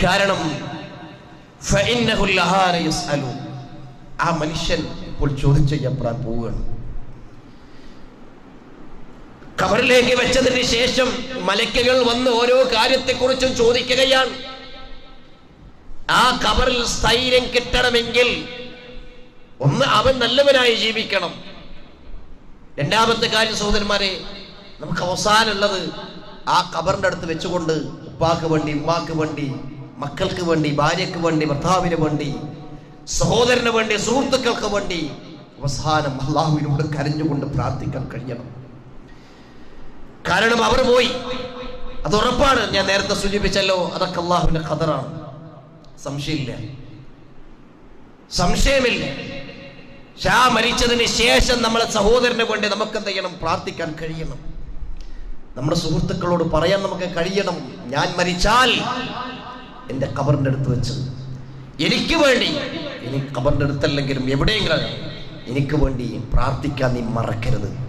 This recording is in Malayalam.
കാരണം فإنه الآن يسأل. ആ മനുഷ്യൻ ഇപ്പോൾ ചോദ്യം ചെയ്യപ്പെടാൻ പോവുകയാണ് കബറിലേക്ക് വെച്ചതിന് ശേഷം മലക്കുകൾ വന്ന് ഓരോ കാര്യത്തെക്കുറിച്ചും ചോദിക്കുകയാണ് ആ കബറിൽ സ്ഥൈര്യം കിട്ടണമെങ്കിൽ ഒന്ന് അവൻ നല്ലവനായി ജീവിക്കണം രണ്ടാമത്തെ കാര്യം സഹോദരന്മാരെ നമുക്ക് അവസാനമുള്ളത് ആ കബറിന്റെ അടുത്ത് വെച്ചുകൊണ്ട് ഉപ്പാക്ക് വേണ്ടി ഉമ്മാക്ക് വേണ്ടി മക്കൾക്ക് വേണ്ടി ഭാര്യക്ക് വേണ്ടി ഭർത്താവിന് വേണ്ടി സഹോദരന് വേണ്ടി സുഹൃത്തുക്കൾക്ക് വേണ്ടി അവസാനം അള്ളാഹുവിനോട് കരഞ്ഞുകൊണ്ട് പ്രാർത്ഥിക്കാൻ കഴിയണം കാരണം അവർ പോയി അത് ഉറപ്പാണ് ഞാൻ നേരത്തെ സൂചിപ്പിച്ചല്ലോ അതൊക്കെ അള്ളാഹുവിന്റെ ഖദറാണ് സംശയമില്ല സംശയമില്ല ഷാ മരിച്ചതിന് ശേഷം നമ്മളെ സഹോദരന് വേണ്ടി നമുക്ക് എന്ത് ചെയ്യണം പ്രാർത്ഥിക്കാൻ കഴിയണം നമ്മുടെ സുഹൃത്തുക്കളോട് പറയാൻ നമുക്ക് കഴിയണം ഞാൻ മരിച്ചാൽ എൻ്റെ കബറിൻ്റെ അടുത്ത് വെച്ച് എനിക്ക് വേണ്ടി ഇനി കബറിൻ്റെ അടുത്തല്ലെങ്കിലും എവിടെയെങ്കിലും എനിക്ക് വേണ്ടി പ്രാർത്ഥിക്കാൻ നീ മറക്കരുത്